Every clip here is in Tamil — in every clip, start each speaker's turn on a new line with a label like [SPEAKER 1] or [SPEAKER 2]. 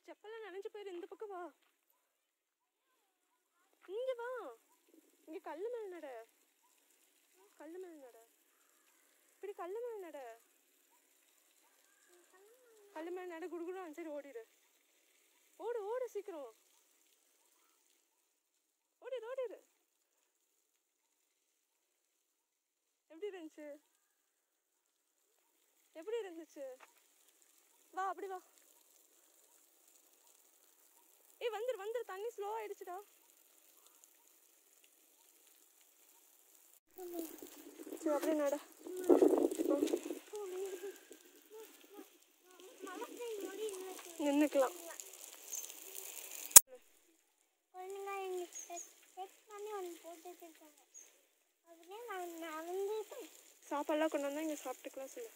[SPEAKER 1] செப்பெல்லாம் நனைஞ்சு போயிரு இந்த பக்கம் வா இங்க வா இங்க கல்லு மேல நட கல்லு மேல நட இப்படி கல்லு மேல நட கல்லு மேல நட குடுக்குறோம் சரி ஓடிடு ஓடு ஓடு சீக்கிரம் ஓடிடு ஓடிடு எப்படி இருந்துச்சு எப்படி இருந்துச்சு வா அப்படி வா ஏய் வந்துரு வந்துரு தண்ணி ஸ்லோ ஆயிடுச்சுடா சரி அப்படியே நட நின்னுக்கலாம்
[SPEAKER 2] ஒழுங்கா எங்களுக்கு செக் பண்ணி ஒன்று போட்டு வச்சிருக்காங்க அப்படியே நான் நடந்து
[SPEAKER 1] சாப்பாடுலாம் கொண்டு வந்தா இங்க சாப்பிட்டுக்கலாம் சொல்லு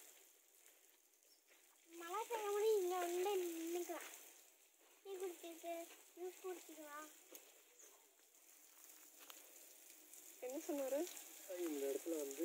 [SPEAKER 2] மழை பெய்ய முடியும் இங்கே வந்து நின்றுக்கலாம் டீ குடிச்சிட்டு ஜூஸ் குடிச்சிக்கலாம்
[SPEAKER 1] என்ன சொன்னாரு
[SPEAKER 3] இந்த இடத்துல வந்து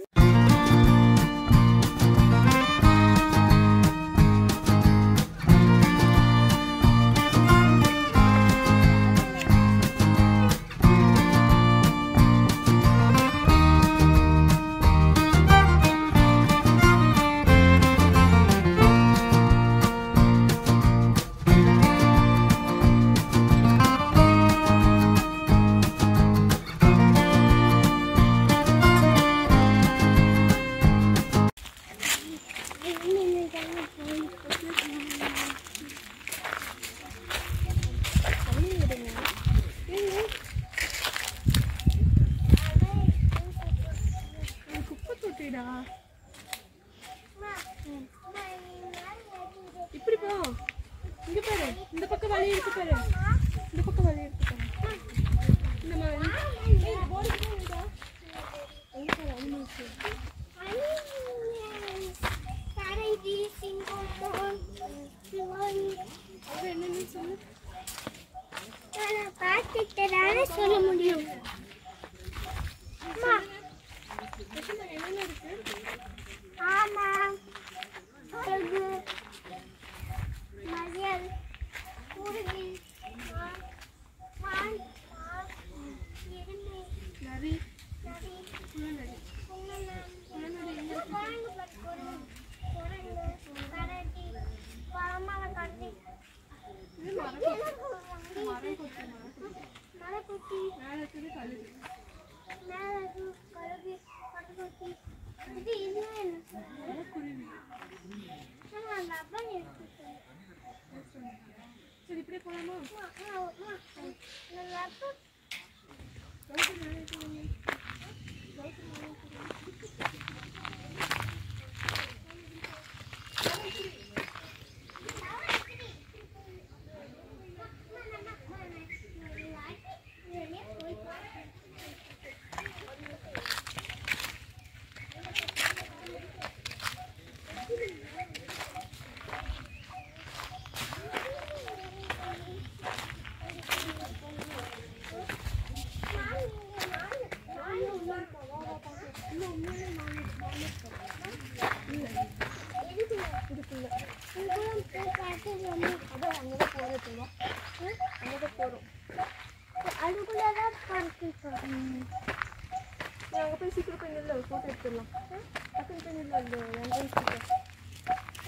[SPEAKER 1] குப்பை தொட்டிடா இப்படி போ இங்க பாரு இந்த பக்கம் வழி இருக்கு பாரு இந்த பக்கம் வழி இருக்கு பாரு இந்த மாதிரி ஏய், போடுக்கு போடுடா. எங்க பாரு, animals. அப்புறம் என்னன்னு சொல்லு
[SPEAKER 2] பார்த்துட்டு சொல்ல முடியும் அம்மா
[SPEAKER 1] எத்தனை என்னென்ன இருக்கு
[SPEAKER 2] ஆமா கழுகு மதியல் குருவி மான் மான் மான், எருமை
[SPEAKER 1] நரி
[SPEAKER 2] நரி
[SPEAKER 1] புல்லநரி
[SPEAKER 2] குள்ளநரி
[SPEAKER 1] புல்லநரி எங்க இருக்கு
[SPEAKER 2] குரங்கு பட் குரங்கு குரங்கு கரடி பாமரக்கரடி
[SPEAKER 1] இது மரம் மரம் கொத்து மரம் கொத்து
[SPEAKER 2] மரக்குட்டி
[SPEAKER 1] மேலே இருக்குது கழுகு
[SPEAKER 2] மேலகு கழுகு மரக்குட்டி இது இன்னும் என்ன
[SPEAKER 1] அதான் குருவி
[SPEAKER 2] ஆமா அந்த அப்பன் இருக்கு
[SPEAKER 1] சரி இப்படியே போலாமா
[SPEAKER 2] இந்த அப்பன்
[SPEAKER 1] கழுகு மேலே இருக்குது கழுகு மேலே இருக்குது அதான் அங்கே தான் போகிறோம் அங்கே தான் போகிறோம்
[SPEAKER 2] அதுக்குள்ளதான் பார்த்துருக்கோம்
[SPEAKER 1] நீ அங்கே போய் சீக்கிரம் போய் நில்லு ஃபோட்டோ எடுத்துடலாம் டக்குன்னு போய் நில்லு அந்த என்ட்ரன்ஸ் கிட்ட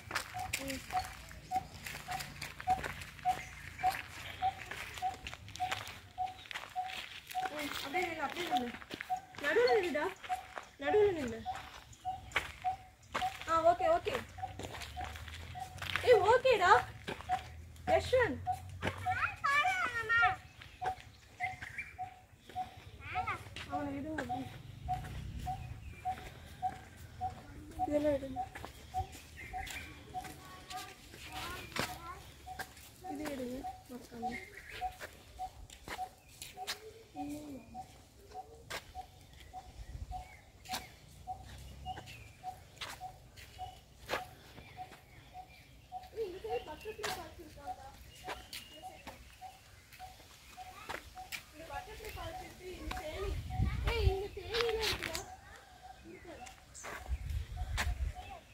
[SPEAKER 1] ம், அப்படியே நில்லு அப்படியே நில்லு நடுவில் நில்லுடா நடுவில் நில்லு ஆ ஓகே ஓகே ஏய் ஓகேடா யஷ்வந்த் அவனை விடுங்க அப்படி இதெல்லாம் எடுங்க இது எடுங்க மறக்காம ஏய் இங்க தேனிலாம் இருக்குடா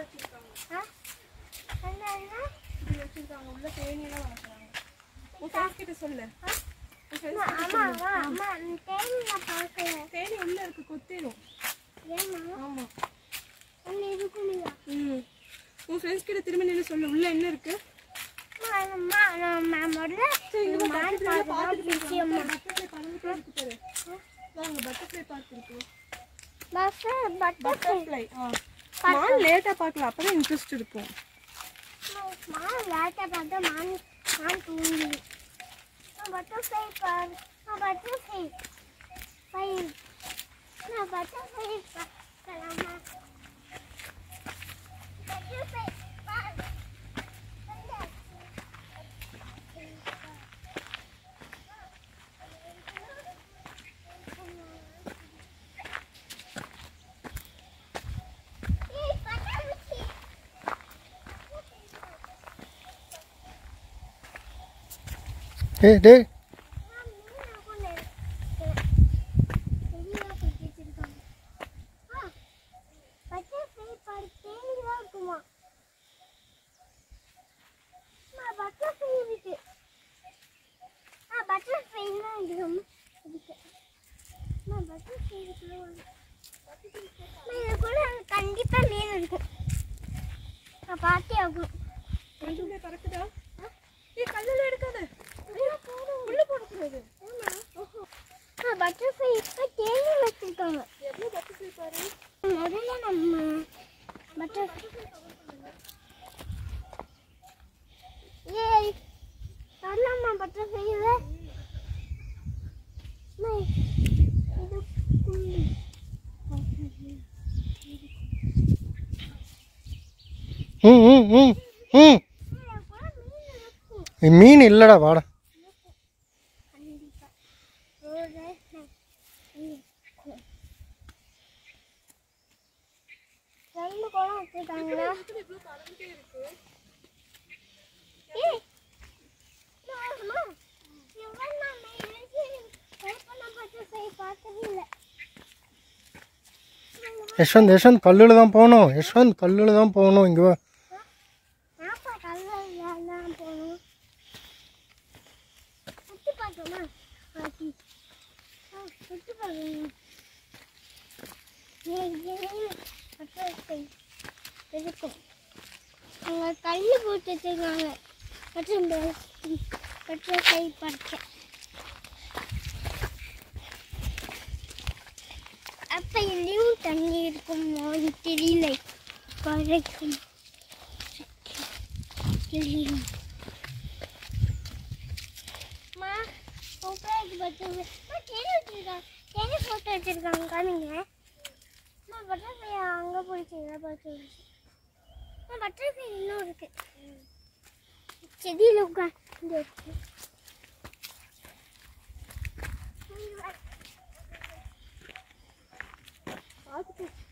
[SPEAKER 1] வச்சிருக்காங்க
[SPEAKER 2] ஆ என்னன்னா
[SPEAKER 1] இப்படி வச்சிருக்காங்க உள்ள தேனியெல்லாம் வளர்க்குறாங்க உன் ஃப்ரெண்ட்ஸ் கிட்ட சொல்லு உன் ஃப்ரெண்ட்ஸ்
[SPEAKER 2] அம்மா அம்மா அம்மா அந்த தேனி நான் பார்க்கல
[SPEAKER 1] தேனி உள்ள இருக்கு கொத்திரும்
[SPEAKER 2] ஏன்னா
[SPEAKER 1] ஆமா
[SPEAKER 2] அங்கே இருக்குங்களா
[SPEAKER 1] ம் உன் ஃப்ரெண்ட்ஸ் கிட்ட திரும்ப நின்று சொல்லு உள்ள என்ன இருக்கு
[SPEAKER 2] அம்மா நம்ம முதல்ல
[SPEAKER 1] இங்க
[SPEAKER 2] மான் பார்க்கலாம் பிடிச்சியம்மா
[SPEAKER 1] பட்டர்ஃப்ளை பறந்துட்டே இருக்கு பாரு வாங்க பட்டர்ஃப்ளை பார்த்துருக்கோம்
[SPEAKER 2] பஸ் பட்டர்
[SPEAKER 1] பட்டர்ஃப்ளை ஆ மான் லேட்டாக பார்க்கலாம் அப்போ தான் இன்ட்ரெஸ்ட் இருக்கும்
[SPEAKER 2] மான் லேட்டாக பார்த்தா மான் மான் தூங்குது நான் பட்டர்ஃப்ளை பார் நான் பட்டர்ஃப்ளை பை நான் பட்டர்ஃப்ளை பார்க்கலாமா பட்டர்ஃப்ளை பார் ஏய் பட்டர்ஃப்ளை
[SPEAKER 3] ஏய் டேய்
[SPEAKER 2] கண்டிப்பா மீன் இருக்கும் நான் பார்த்தே ஆகும்
[SPEAKER 1] பட்டர்ஃப்ளை பறக்குதா ஏய் கல்லில் எடுக்காத உள்ள போடக்கூடாது
[SPEAKER 2] பட்டர்ஃப்ளை இப்போ தேனி வச்சிருக்காங்க
[SPEAKER 1] எவ்வளோ பட்டர்ஃப்ளை பாரு
[SPEAKER 2] முதல்ல நம்ம பட்டர் ஏய் வரலாமா பட்டர்ஃப்ளை இது இது குள்ளி.
[SPEAKER 3] ம் ம் ம் ம்
[SPEAKER 2] இதுல கூட மீன் இருக்கும்
[SPEAKER 3] மீன் இல்லைடா வாடா
[SPEAKER 2] கண்டிப்பா ஒரு இருக்கும். ரெண்டு குளம் வச்சிருக்காங்களா
[SPEAKER 1] இவ்வளோ பறந்துட்டே இருக்கு
[SPEAKER 2] ஏய் நார்மா இவன் நம்ம எனக்கு கல்பனா பட்டர்ஃப்ளை பார்த்ததே இல்லை
[SPEAKER 3] யஷ்வந்த் யஷ்வந்த் கல்லில் தான் போகணும் யஷ்வந்த் கல்லில் தான் போகணும் இங்கே வா
[SPEAKER 2] நாப்பா கல்லில் தான் போகணும் சுற்றி பார்க்கணுமா பாட்டி ஆ சுற்றி பார்க்கணும் பட்டர்ஃப்ளை இருக்கும் அவங்க கல் போட்டு வச்சிருக்காங்க மற்றும் பட்டர்ஃப்ளை பார்க்க அப்ப இதுலயும் தண்ணி இருக்குமோ தெரியல பறக்கும் தெரியும் அம்மா, சூப்பரா இருக்கு பட்டர்ஃப்ளை. அம்மா, தேனி வச்சிருக்காங்க. தேனி photo வச்சிருக்காங்க, காமிங்க. அம்மா, butterfly அங்க பிடிச்சீங்களா? பார்த்து விடுச்சு. அம்மா, butterfly இன்னும் இருக்கு. செடியில உட்கார்ந்து இருக்கு.
[SPEAKER 1] பார்த்துட்டு